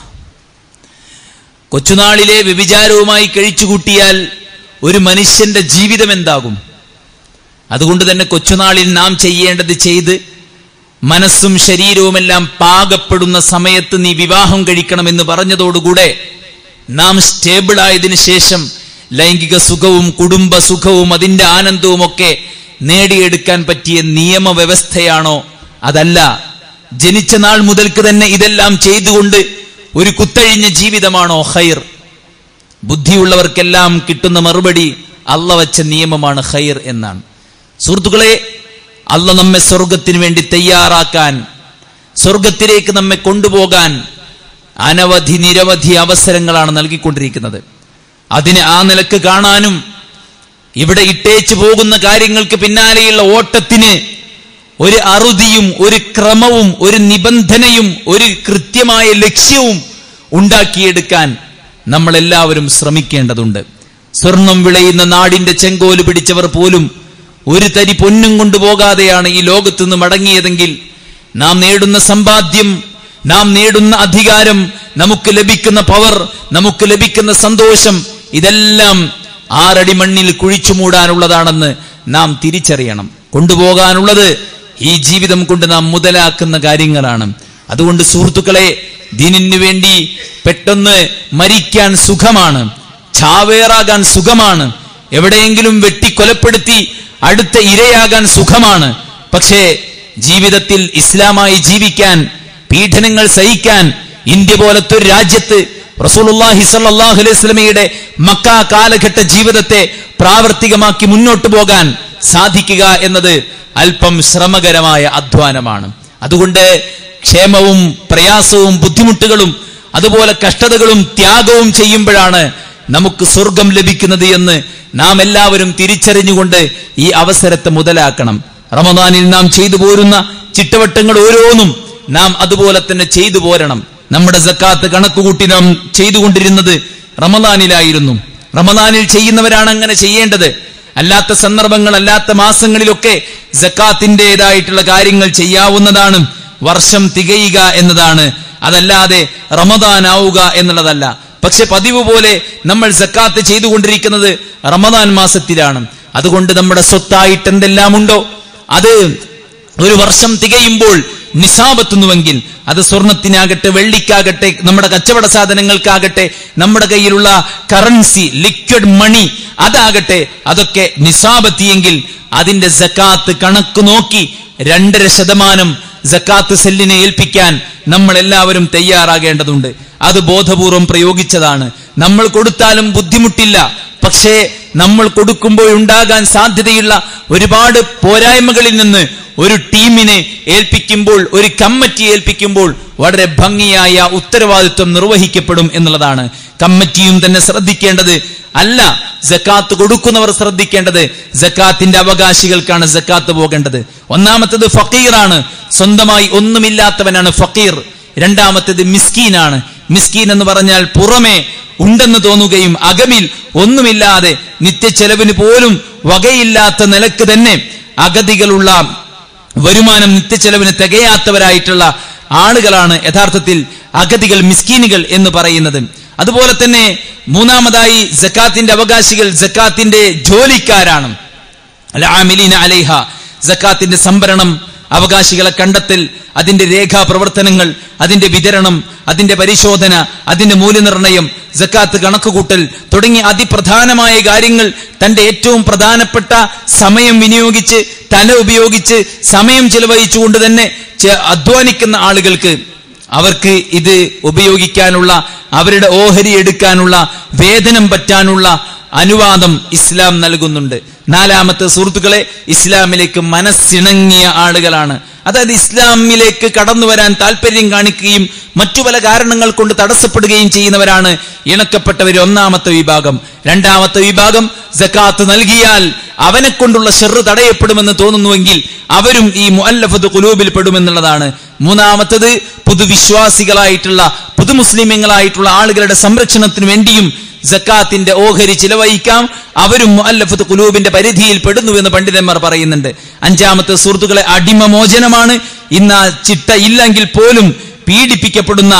Speaker 1: കൊച്ചുനാളിലെ വ്യഭിചാരവുമായി കഴിച്ചുകൂട്ടിയാൽ ഒരു മനുഷ്യന്റെ ജീവിതം എന്താകും അതുകൊണ്ട് തന്നെ കൊച്ചുനാളിൽ നാം ചെയ്യേണ്ടത് ചെയ്ത് മനസ്സും ശരീരവുമെല്ലാം പാകപ്പെടുന്ന സമയത്ത് നീ വിവാഹം കഴിക്കണമെന്ന് പറഞ്ഞതോടുകൂടെ നാം സ്റ്റേബിൾ ആയതിനു ശേഷം ലൈംഗിക സുഖവും കുടുംബ സുഖവും അതിന്റെ ആനന്ദവും ഒക്കെ നേടിയെടുക്കാൻ പറ്റിയ നിയമവ്യവസ്ഥയാണോ അതല്ല ജനിച്ച നാൾ മുതൽക്ക് തന്നെ ഇതെല്ലാം ചെയ്തുകൊണ്ട് ഒരു കുത്തഴിഞ്ഞ ജീവിതമാണോ ഹൈർ ബുദ്ധിയുള്ളവർക്കെല്ലാം കിട്ടുന്ന മറുപടി അല്ല വച്ച നിയമമാണ് ഹൈർ എന്നാണ് സുഹൃത്തുക്കളെ അല്ല നമ്മെ സ്വർഗത്തിന് വേണ്ടി തയ്യാറാക്കാൻ സ്വർഗത്തിലേക്ക് നമ്മെ കൊണ്ടുപോകാൻ അനവധി നിരവധി അവസരങ്ങളാണ് നൽകിക്കൊണ്ടിരിക്കുന്നത് അതിനെ ആ നിലക്ക് കാണാനും ഇവിടെ ഇട്ടേച്ചു പോകുന്ന കാര്യങ്ങൾക്ക് പിന്നാലെയുള്ള ഓട്ടത്തിന് ഒരു അറുതിയും ഒരു ക്രമവും ഒരു നിബന്ധനയും ഒരു കൃത്യമായ ലക്ഷ്യവും ഉണ്ടാക്കിയെടുക്കാൻ നമ്മൾ എല്ലാവരും ശ്രമിക്കേണ്ടതുണ്ട് സ്വർണം വിളയുന്ന നാടിന്റെ ചെങ്കോല് പിടിച്ചവർ പോലും ഒരു തരി പൊന്നും കൊണ്ടുപോകാതെയാണ് ഈ ലോകത്ത് നിന്ന് മടങ്ങിയതെങ്കിൽ നാം നേടുന്ന സമ്പാദ്യം നാം നേടുന്ന അധികാരം നമുക്ക് ലഭിക്കുന്ന പവർ നമുക്ക് ലഭിക്കുന്ന സന്തോഷം ഇതെല്ലാം ആറടി മണ്ണിൽ കുഴിച്ചു മൂടാനുള്ളതാണെന്ന് നാം തിരിച്ചറിയണം കൊണ്ടുപോകാനുള്ളത് ഈ ജീവിതം കൊണ്ട് നാം മുതലാക്കുന്ന കാര്യങ്ങളാണ് അതുകൊണ്ട് സുഹൃത്തുക്കളെ ദീനിനു വേണ്ടി പെട്ടെന്ന് മരിക്കാൻ സുഖമാണ് ചാവേറാകാൻ സുഖമാണ് എവിടെയെങ്കിലും വെട്ടിക്കൊലപ്പെടുത്തി അടുത്ത ഇരയാകാൻ സുഖമാണ് പക്ഷേ ജീവിതത്തിൽ ഇസ്ലാമായി ജീവിക്കാൻ പീഡനങ്ങൾ സഹിക്കാൻ ഇന്ത്യ പോലത്തെ ഒരു രാജ്യത്ത് റസൂലുള്ളാഹി സ്വല്ലല്ലാഹു അലൈഹി വസല്ലമയുടെ മക്ക കാലഘട്ട ജീവിതത്തെ പ്രാവർത്തികമാക്കി മുന്നോട്ട് പോകാൻ സാധിക്കുക എന്നത് അല്പം ശ്രമകരമായ അധ്വാനമാണ് അതുകൊണ്ട് ക്ഷേമവും പ്രയാസവും ബുദ്ധിമുട്ടുകളും അതുപോലെ കഷ്ടതകളും ത്യാഗവും ചെയ്യുമ്പോഴാണ് നമുക്ക് സ്വർഗം ലഭിക്കുന്നത് എന്ന് നാം എല്ലാവരും തിരിച്ചറിഞ്ഞുകൊണ്ട് ഈ അവസരത്തെ മുതലാക്കണം റമദാനിൽ നാം ചെയ്തു പോരുന്ന ചിട്ടവട്ടങ്ങൾ ഓരോന്നും നാം അതുപോലെ തന്നെ ചെയ്തു പോരണം നമ്മുടെ സക്കാത്ത് കണക്കുകൂട്ടി നാം ചെയ്തുകൊണ്ടിരുന്നത് റമദാനിലായിരുന്നു റമദാനിൽ ചെയ്യുന്നവരാണ് അങ്ങനെ ചെയ്യേണ്ടത് അല്ലാത്ത സന്ദർഭങ്ങൾ അല്ലാത്ത മാസങ്ങളിലൊക്കെ സക്കാത്തിൻ്റെതായിട്ടുള്ള കാര്യങ്ങൾ ചെയ്യാവുന്നതാണ് വർഷം തികയുക എന്നതാണ് അതല്ലാതെ റമദാൻ ആവുക എന്നുള്ളതല്ല പക്ഷെ പതിവ് പോലെ നമ്മൾ സക്കാത്ത് ചെയ്തുകൊണ്ടിരിക്കുന്നത് റമദാൻ മാസത്തിലാണ് അതുകൊണ്ട് നമ്മുടെ സ്വത്തായിട്ട് എന്തെല്ലാം ഉണ്ടോ അത് ഒരു വർഷം തികയുമ്പോൾ നിസാബെത്തുന്നുവെങ്കിൽ അത് സ്വർണത്തിനാകട്ടെ വെള്ളിക്കാകട്ടെ നമ്മുടെ കച്ചവട സാധനങ്ങൾക്കാകട്ടെ നമ്മുടെ കയ്യിലുള്ള കറൻസി ലിക്വിഡ് മണി അതാകട്ടെ അതൊക്കെ നിസാബെത്തിയെങ്കിൽ അതിന്റെ സക്കാത്ത് കണക്ക് നോക്കി രണ്ടര ശതമാനം സക്കാത്ത് സെല്ലിനെ ഏൽപ്പിക്കാൻ നമ്മൾ എല്ലാവരും തയ്യാറാകേണ്ടതുണ്ട് അത് ബോധപൂർവം പ്രയോഗിച്ചതാണ് നമ്മൾ കൊടുത്താലും ബുദ്ധിമുട്ടില്ല പക്ഷേ നമ്മൾ കൊടുക്കുമ്പോൾ ഉണ്ടാകാൻ സാധ്യതയുള്ള ഒരുപാട് പോരായ്മകളിൽ നിന്ന് ഒരു ടീമിനെ ഏൽപ്പിക്കുമ്പോൾ ഒരു കമ്മിറ്റി ഏൽപ്പിക്കുമ്പോൾ വളരെ ഭംഗിയായ ഉത്തരവാദിത്വം നിർവഹിക്കപ്പെടും എന്നുള്ളതാണ് കമ്മിറ്റിയും തന്നെ ശ്രദ്ധിക്കേണ്ടത് അല്ല ജക്കാത്ത് കൊടുക്കുന്നവർ ശ്രദ്ധിക്കേണ്ടത് ജക്കാത്തിന്റെ അവകാശികൾക്കാണ് ജക്കാത്ത് പോകേണ്ടത് ഒന്നാമത്തത് ഫക്കീറാണ് സ്വന്തമായി ഒന്നുമില്ലാത്തവനാണ് ഫക്കീർ രണ്ടാമത്തേത് മിസ്കീനാണ് മിസ്കീൻ എന്ന് പറഞ്ഞാൽ പുറമെ ഉണ്ടെന്ന് തോന്നുകയും അകമിൽ ഒന്നുമില്ലാതെ നിത്യച്ചെലവിന് പോലും വകയില്ലാത്ത നിലക്ക് തന്നെ അഗതികളുള്ള വരുമാനം നിത്യച്ചെലവിന് തികയാത്തവരായിട്ടുള്ള ആളുകളാണ് യഥാർത്ഥത്തിൽ അഗതികൾ മിസ്കീനുകൾ എന്ന് പറയുന്നത് അതുപോലെ തന്നെ മൂന്നാമതായി ജക്കാത്തിന്റെ അവകാശികൾ ജക്കാത്തിന്റെ ജോലിക്കാരാണ് അലാമിലീന അലൈഹ ജക്കാത്തിന്റെ സംഭരണം അവകാശികളെ കണ്ടെത്തൽ അതിന്റെ രേഖാ പ്രവർത്തനങ്ങൾ അതിന്റെ വിതരണം അതിന്റെ പരിശോധന അതിന്റെ മൂല്യനിർണയം ജക്കാത്ത് കണക്കുകൂട്ടൽ തുടങ്ങിയ അതിപ്രധാനമായ കാര്യങ്ങൾ തന്റെ ഏറ്റവും പ്രധാനപ്പെട്ട സമയം വിനിയോഗിച്ച് തല ഉപയോഗിച്ച് സമയം ചെലവഴിച്ചുകൊണ്ട് തന്നെ ചെ- അധ്വാനിക്കുന്ന ആളുകൾക്ക് അവർക്ക് ഇത് ഉപയോഗിക്കാനുള്ള അവരുടെ ഓഹരി എടുക്കാനുള്ള വേതനം പറ്റാനുള്ള അനുവാദം ഇസ്ലാം നൽകുന്നുണ്ട് നാലാമത്തെ സുഹൃത്തുക്കളെ ഇസ്ലാമിലേക്ക് മനസ്സിണങ്ങിയ ആളുകളാണ് അതായത് ഇസ്ലാമിലേക്ക് കടന്നു വരാൻ താല്പര്യം കാണിക്കുകയും മറ്റു പല കാരണങ്ങൾ കൊണ്ട് തടസ്സപ്പെടുകയും ചെയ്യുന്നവരാണ് ഇണക്കപ്പെട്ടവർ ഒന്നാമത്തെ വിഭാഗം രണ്ടാമത്തെ വിഭാഗം ജക്കാത്ത് നൽകിയാൽ അവനെ കൊണ്ടുള്ള ഷെറ് തടയപ്പെടുമെന്ന് തോന്നുന്നുവെങ്കിൽ അവരും ഈ മുഅല്ലഫത്ത് കുലൂബിൽ പെടുമെന്നുള്ളതാണ് മൂന്നാമത്തത് പുതുവിശ്വാസികളായിട്ടുള്ള പുതുമുസ്ലിമീങ്ങളായിട്ടുള്ള ആളുകളുടെ സംരക്ഷണത്തിന് വേണ്ടിയും ജക്കാത്തിന്റെ ഓഹരി ചിലവഴിക്കാം അവരും മുഅല്ലഫത്ത് കുലൂബിന്റെ പരിധിയിൽ പെടുന്നുവെന്ന് പണ്ഡിതന്മാർ പറയുന്നുണ്ട് അഞ്ചാമത്തെ സുഹൃത്തുക്കളെ അടിമമോചനമാണ് ഇന്ന് ആ ചിട്ട ഇല്ലെങ്കിൽ പോലും പീഡിപ്പിക്കപ്പെടുന്ന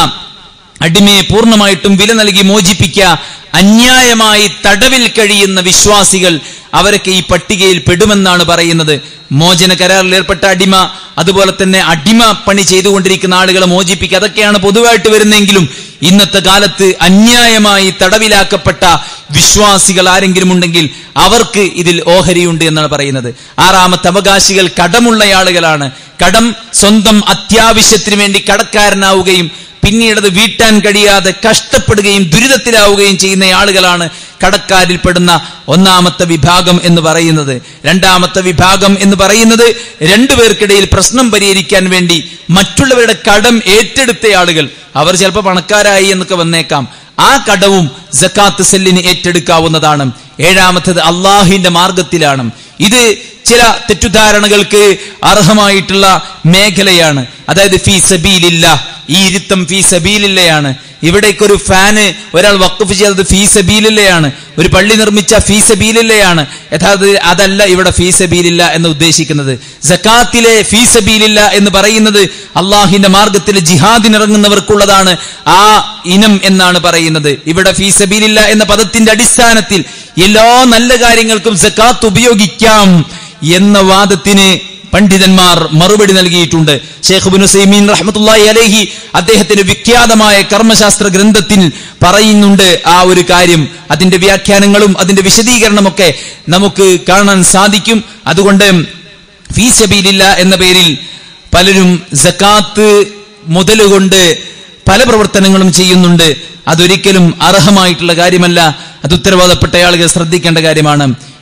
Speaker 1: അടിമയെ പൂർണ്ണമായിട്ടും വില നൽകി മോചിപ്പിക്കുക അന്യായമായി തടവിൽ കഴിയുന്ന വിശ്വാസികൾ അവരൊക്കെ ഈ പട്ടികയിൽ പെടുമെന്നാണ് പറയുന്നത് മോചന കരാറിൽ ഏർപ്പെട്ട അടിമ അതുപോലെ തന്നെ അടിമ പണി ചെയ്തുകൊണ്ടിരിക്കുന്ന ആളുകളെ മോചിപ്പിക്കുക അതൊക്കെയാണ് പൊതുവായിട്ട് വരുന്നെങ്കിലും ഇന്നത്തെ കാലത്ത് അന്യായമായി തടവിലാക്കപ്പെട്ട വിശ്വാസികൾ ആരെങ്കിലും ഉണ്ടെങ്കിൽ അവർക്ക് ഇതിൽ ഓഹരിയുണ്ട് എന്നാണ് പറയുന്നത് ആറാമത്തെ അവകാശികൾ കടമുള്ള ആളുകളാണ് കടം സ്വന്തം അത്യാവശ്യത്തിന് വേണ്ടി കടക്കാരനാവുകയും പിന്നീട് അത് വീട്ടാൻ കഴിയാതെ കഷ്ടപ്പെടുകയും ദുരിതത്തിലാവുകയും ചെയ്യുന്ന ആളുകളാണ് കടക്കാരിൽ പെടുന്ന ഒന്നാമത്തെ വിഭാഗം എന്ന് പറയുന്നത് രണ്ടാമത്തെ വിഭാഗം എന്ന് പറയുന്നത് രണ്ടുപേർക്കിടയിൽ പ്രശ്നം പരിഹരിക്കാൻ വേണ്ടി മറ്റുള്ളവരുടെ കടം ഏറ്റെടുത്ത ആളുകൾ അവർ ചിലപ്പോൾ പണക്കാരായി എന്നൊക്കെ വന്നേക്കാം ആ കടവും ജക്കാത്ത് സെല്ലിന് ഏറ്റെടുക്കാവുന്നതാണ് ഏഴാമത്തത് അള്ളാഹിന്റെ മാർഗത്തിലാണ് ഇത് ചില തെറ്റുധാരണകൾക്ക് അർഹമായിട്ടുള്ള മേഖലയാണ് അതായത് ഫീ സബീലില്ല ഈ ഇരുത്തം ഫീ സബീലില്ലയാണ് ഇവിടേക്ക് ഒരു ഫാന് ഒരാൾ വക്കഫ് ചെയ്തത് ഫീ സബീലില്ലയാണ് ഒരു പള്ളി നിർമ്മിച്ച ഫീ സബീലില്ലയാണ് യഥാർത്ഥത്തിൽ അതല്ല ഇവിടെ ഫീ സബീലില്ല എന്ന് ഉദ്ദേശിക്കുന്നത് സക്കാത്തിലെ ഫീ സബീലില്ല എന്ന് പറയുന്നത് അള്ളാഹിന്റെ മാർഗത്തിൽ ജിഹാദിനിറങ്ങുന്നവർക്കുള്ളതാണ് ആ ഇനം എന്നാണ് പറയുന്നത് ഇവിടെ ഫീ സബീലില്ല എന്ന പദത്തിന്റെ അടിസ്ഥാനത്തിൽ എല്ലാ നല്ല കാര്യങ്ങൾക്കും സക്കാത്ത് ഉപയോഗിക്കാം എന്ന വാദത്തിന് പണ്ഡിതന്മാർ മറുപടി നൽകിയിട്ടുണ്ട് ഷേഖ് ബിൻ സൈമീൻ റഹ്മത്തുള്ളാഹി അലൈഹി അദ്ദേഹത്തിന്റെ വിഖ്യാതമായ കർമ്മശാസ്ത്ര ഗ്രന്ഥത്തിൽ പറയുന്നുണ്ട് ആ ഒരു കാര്യം അതിന്റെ വ്യാഖ്യാനങ്ങളും അതിന്റെ വിശദീകരണമൊക്കെ നമുക്ക് കാണാൻ സാധിക്കും അതുകൊണ്ട് ഫീസബീലില്ല എന്ന പേരിൽ പലരും സക്കാത്ത് മുതലുകൊണ്ട് പല പ്രവർത്തനങ്ങളും ചെയ്യുന്നുണ്ട് അതൊരിക്കലും അർഹമായിട്ടുള്ള കാര്യമല്ല അത് ഉത്തരവാദപ്പെട്ട ആളുകൾ ശ്രദ്ധിക്കേണ്ട കാര്യമാണ്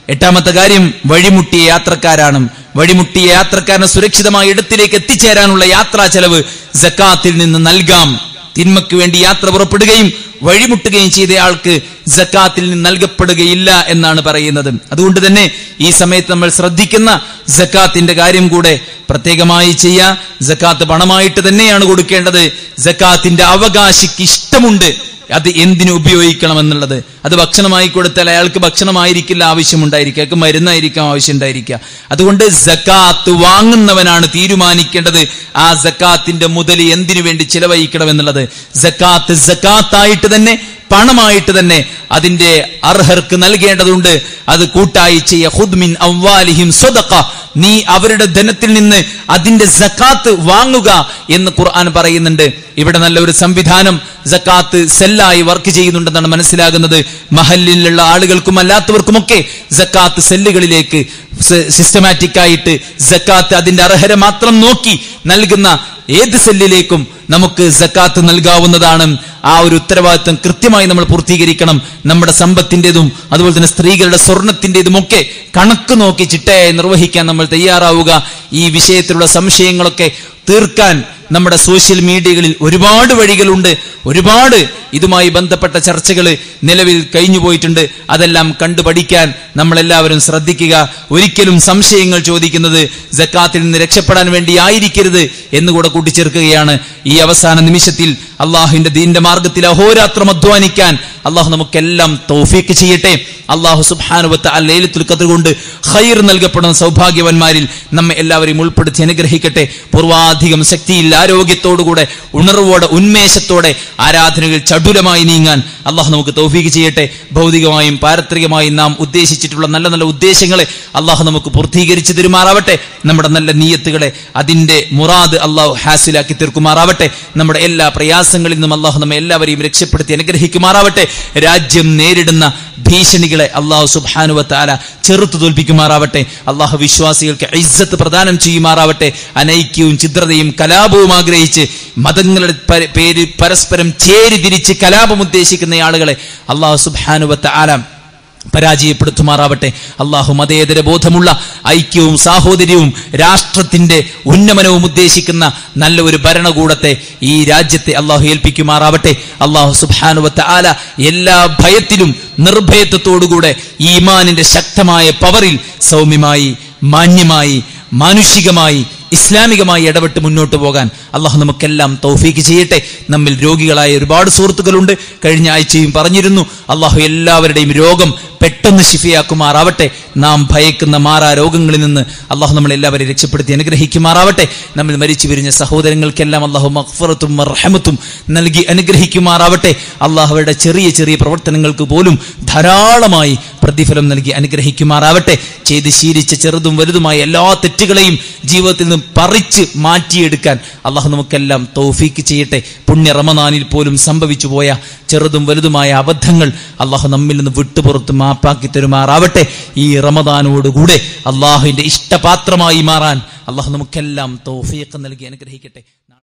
Speaker 1: എട്ടാമത്തെ കാര്യം വഴിമുട്ടിയ യാത്രക്കാരാണ് വഴിമുട്ടിയ യാത്രക്കാരനെ സുരക്ഷിതമായ ഇടത്തിലേക്ക് എത്തിച്ചേരാനുള്ള യാത്രാ ചെലവ് ജക്കാത്തിൽ നിന്ന് നൽകാം തിന്മയ്ക്ക് വേണ്ടി യാത്ര പുറപ്പെടുകയും വഴിമുട്ടുകയും ചെയ്ത ആൾക്ക് ജക്കാത്തിൽ നിന്ന് നൽകപ്പെടുകയില്ല എന്നാണ് പറയുന്നത് അതുകൊണ്ട് തന്നെ ഈ സമയത്ത് നമ്മൾ ശ്രദ്ധിക്കുന്ന ജക്കാത്തിന്റെ കാര്യം കൂടെ പ്രത്യേകമായി ചെയ്യാ ജക്കാത്ത് പണമായിട്ട് തന്നെയാണ് കൊടുക്കേണ്ടത് ജക്കാത്തിന്റെ അവകാശിക്ക് ഇഷ്ടമുണ്ട് അത് എന്തിനു ഉപയോഗിക്കണം എന്നുള്ളത് അത് ഭക്ഷണമായി കൊടുത്താൽ അയാൾക്ക് ഭക്ഷണമായിരിക്കില്ല ആവശ്യമുണ്ടായിരിക്കുക അയാൾക്ക് മരുന്നായിരിക്കാം ആവശ്യമുണ്ടായിരിക്കുക അതുകൊണ്ട് ജക്കാത്ത് വാങ്ങുന്നവനാണ് തീരുമാനിക്കേണ്ടത് ആ ജക്കാത്തിന്റെ മുതൽ എന്തിനു വേണ്ടി ചിലവഴിക്കണം എന്നുള്ളത് ജക്കാത്ത് ജക്കാത്തായിട്ട് തന്നെ പണമായിട്ട് തന്നെ അതിന്റെ അർഹർക്ക് നൽകേണ്ടതുണ്ട് അത് കൂട്ടായി ചെയ്യ ഹുദ്മിൻ അവ്വാലിഹിം സ്വതക്ക നീ അവരുടെ ധനത്തിൽ നിന്ന് അതിന്റെ ജക്കാത്ത് വാങ്ങുക എന്ന് ഖുർആൻ പറയുന്നുണ്ട് ഇവിടെ നല്ല ഒരു സംവിധാനം ജക്കാത്ത് സെല്ലായി വർക്ക് ചെയ്യുന്നുണ്ടെന്നാണ് മനസ്സിലാകുന്നത് മഹലിലുള്ള ആളുകൾക്കും അല്ലാത്തവർക്കുമൊക്കെ ജക്കാത്ത് സെല്ലുകളിലേക്ക് സിസ്റ്റമാറ്റിക് ആയിട്ട് ജക്കാത്ത് അതിന്റെ അർഹരെ മാത്രം നോക്കി നൽകുന്ന ഏത് സെല്ലിലേക്കും നമുക്ക് ജക്കാത്ത് നൽകാവുന്നതാണ് ആ ഒരു ഉത്തരവാദിത്വം കൃത്യമായി നമ്മൾ പൂർത്തീകരിക്കണം നമ്മുടെ സമ്പത്തിന്റേതും അതുപോലെ തന്നെ സ്ത്രീകളുടെ സ്വർണത്തിന്റേതും ഒക്കെ കണക്ക് നോക്കി ചിട്ടയായി നിർവഹിക്കാൻ നമ്മൾ തയ്യാറാവുക ഈ വിഷയത്തിലുള്ള സംശയങ്ങളൊക്കെ തീർക്കാൻ നമ്മുടെ സോഷ്യൽ മീഡിയകളിൽ ഒരുപാട് വഴികളുണ്ട് ഒരുപാട് ഇതുമായി ബന്ധപ്പെട്ട ചർച്ചകൾ നിലവിൽ കഴിഞ്ഞു പോയിട്ടുണ്ട് അതെല്ലാം കണ്ടു പഠിക്കാൻ നമ്മളെല്ലാവരും ശ്രദ്ധിക്കുക ഒരിക്കലും സംശയങ്ങൾ ചോദിക്കുന്നത് ജക്കാത്തിൽ നിന്ന് രക്ഷപ്പെടാൻ വേണ്ടി ആയിരിക്കരുത് എന്നുകൂടെ കൂട്ടിച്ചേർക്കുകയാണ് ഈ അവസാന നിമിഷത്തിൽ അള്ളാഹുവിന്റെ ദീന്റെ മാർഗത്തിൽ അഹോരാത്രം അധ്വാനിക്കാൻ അള്ളാഹു നമുക്കെല്ലാം തൗഫീക്ക് ചെയ്യട്ടെ അള്ളാഹു സുബാനുവത്ത് ആ ലേലത്തിൽ കത്ത് കൊണ്ട് ഹൈർ നൽകപ്പെടുന്ന സൗഭാഗ്യവന്മാരിൽ നമ്മെ എല്ലാവരെയും ഉൾപ്പെടുത്തി അനുഗ്രഹിക്കട്ടെ പൂർവാധികം ശക്തിയിൽ ആരോഗ്യത്തോടുകൂടെ ഉണർവോടെ ഉന്മേഷത്തോടെ ആരാധനകൾ ചടുലമായി നീങ്ങാൻ അള്ളാഹു നമുക്ക് തൗഫീക്ക് ചെയ്യട്ടെ ഭൗതികമായും പാരത്രികമായും നാം ഉദ്ദേശിച്ചിട്ടുള്ള നല്ല നല്ല ഉദ്ദേശങ്ങളെ അള്ളാഹു നമുക്ക് പൂർത്തീകരിച്ചു തരുമാറാവട്ടെ നമ്മുടെ നല്ല നീയത്തുകളെ അതിന്റെ മുറാദ് അള്ളാഹു ഹാസിലാക്കി തീർക്കുമാറാവട്ടെ നമ്മുടെ എല്ലാ പ്രയാസങ്ങളിൽ നിന്നും അള്ളാഹു നമ്മെ എല്ലാവരെയും രക്ഷപ്പെടുത്തി അനുഗ്രഹിക്കുമാറാവട്ടെ രാജ്യം നേരിടുന്ന ഭീഷണികളെ അള്ളാഹു സുബാനുവത്താല ചെറുത്തു തോൽപ്പിക്കുമാറാവട്ടെ അള്ളാഹു വിശ്വാസികൾക്ക് ഇസ്സത്ത് പ്രദാനം ചെയ്യുമാറാവട്ടെ അനൈക്യവും ചിത്രതയും കലാപവും ആഗ്രഹിച്ച് മതങ്ങളുടെ പര- പേര് പരസ്പരം ചേരി തിരിച്ച് കലാപം ഉദ്ദേശിക്കുന്ന ആളുകളെ അള്ളാഹു സുബാനുവത്ത ആലാം പരാജയപ്പെടുത്തുമാറാവട്ടെ അള്ളാഹു മതേതര ബോധമുള്ള ഐക്യവും സാഹോദര്യവും രാഷ്ട്രത്തിന്റെ ഉന്നമനവും ഉദ്ദേശിക്കുന്ന നല്ല ഒരു ഭരണകൂടത്തെ ഈ രാജ്യത്തെ അള്ളാഹു ഏൽപ്പിക്കുമാറാവട്ടെ അള്ളാഹു സുബാനുവത്ത ആല എല്ലാ ഭയത്തിലും നിർഭയത്വത്തോടുകൂടെ ഈ ഈമാനിന്റെ ശക്തമായ പവറിൽ സൗമ്യമായി മാന്യമായി മാനുഷികമായി ഇസ്ലാമികമായി ഇടപെട്ട് മുന്നോട്ട് പോകാൻ അള്ളാഹു നമുക്കെല്ലാം തൗഫീക്ക് ചെയ്യട്ടെ നമ്മിൽ രോഗികളായ ഒരുപാട് സുഹൃത്തുക്കളുണ്ട് കഴിഞ്ഞ ആഴ്ചയും പറഞ്ഞിരുന്നു അള്ളാഹു എല്ലാവരുടെയും രോഗം പെട്ടെന്ന് ശിഫിയാക്കുമാറാവട്ടെ നാം ഭയക്കുന്ന മാറാ രോഗങ്ങളിൽ നിന്ന് അള്ളാഹു നമ്മളെ എല്ലാവരെയും രക്ഷപ്പെടുത്തി അനുഗ്രഹിക്കുമാറാവട്ടെ നമ്മൾ മരിച്ചു വിരിഞ്ഞ സഹോദരങ്ങൾക്കെല്ലാം അള്ളാഹു മഖ്ഫറത്തും റഹമത്തും നൽകി അനുഗ്രഹിക്കുമാറാവട്ടെ അള്ളാഹുവരുടെ ചെറിയ ചെറിയ പ്രവർത്തനങ്ങൾക്ക് പോലും ധാരാളമായി പ്രതിഫലം നൽകി അനുഗ്രഹിക്കുമാറാവട്ടെ ചെയ്ത് ശീലിച്ച ചെറുതും വലുതുമായ എല്ലാ തെറ്റുകളെയും ജീവിതത്തിൽ നിന്ന് പറിച്ച് മാറ്റിയെടുക്കാൻ അള്ളാഹു നമുക്കെല്ലാം തൗഫീക്ക് ചെയ്യട്ടെ പുണ്യ റമദാനിൽ പോലും സംഭവിച്ചു പോയ ചെറുതും വലുതുമായ അബദ്ധങ്ങൾ അള്ളാഹു നമ്മിൽ നിന്ന് വിട്ടുപുറത്ത് മാപ്പാക്കി തരുമാറാവട്ടെ ഈ റമദാനോടുകൂടെ അള്ളാഹുവിന്റെ ഇഷ്ടപാത്രമായി മാറാൻ അള്ളാഹു നമുക്കെല്ലാം തൗഫീക്ക് നൽകി അനുഗ്രഹിക്കട്ടെ